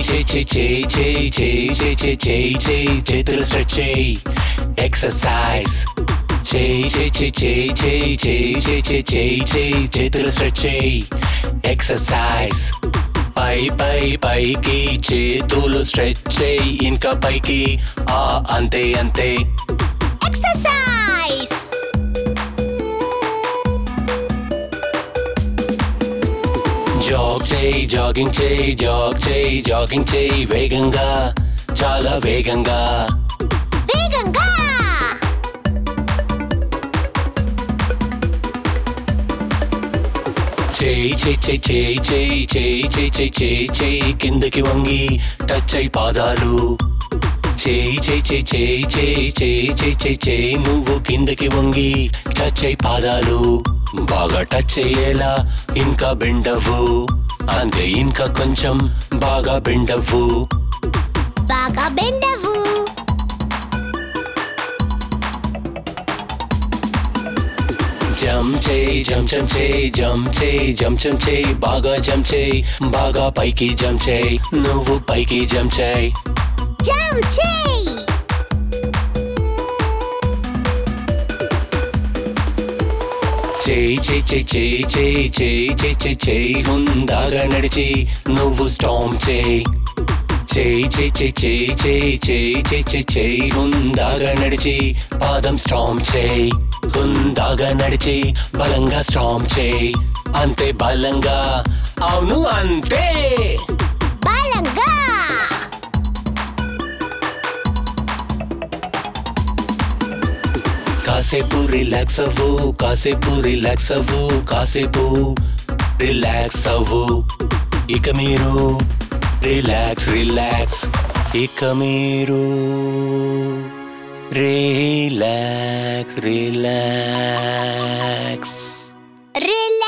చేయి చేయి చేయి చేయి చేయి చేయి చేయి చేయి చేయి చేతులు స్ట్రెచ్ చేయి ఎక్సర్సైజ్ చేయి చేయి చేయి చేయి చేయి చేయి చేయి చేయి చేయి చేయి చేతులు స్ట్రెచ్ చేయి ఎక్సర్సైజ్ పై పై పైకి చేతులు స్ట్రెచ్ చేయి ఇంకా పైకి ఆ అంతే అంతే ఎక్సర్సైజ్ జాగ్ చేయి జాగింగ్ చేయి జాగ్ చేయి జాగింగ్ చేయి వేగంగా చాలా వేగంగా వేగంగా చేయి చేయి చేయి చేయి చేయి చేయి చేయి చేయి చేయి చేయి కిందకి వంగి టచ్ అయి పాదాలు చేయి చేయి చేయి చేయి చేయి చేయి చేయి చేయి చేయి నువ్వు కిందకి వంగి టచ్ అయి పాదాలు బాగా టచ్ అయ్యేలా ఇంకా బెండవు అంతే ఇంకా కొంచెం బాగా బెండవు బాగా బెండవు జం చేయి జం జం చేయి జం చేయి జం జం చేయి బాగా జం చేయి బాగా పైకి జం చేయి నువ్వు పైకి జం చేయి జంప్ చేయి చేయి చేయి చేయి చేయి చేయి చేయి చేయి చేయి చేయి హుందాగా నడిచి నువ్వు స్టామ్ చేయి చేయి చేయి చేయి చేయి చేయి చేయి చేయి చేయి చేయి హుందాగా నడిచి పాదం స్టామ్ చేయి హుందాగా నడిచి బలంగా స్టామ్ చేయి అంతే బలంగా అవును అంతే బలంగా కాసేపు రిలాక్స్ అవ్వు కాసేపు రిలాక్స్ అవ్వు కాసేపు రిలాక్స్ అవ్వు ఇక మీరు రిలాక్స్ రిలాక్స్ ఇక మీరు రిలాక్స్ రిలాక్స్ రిలాక్స్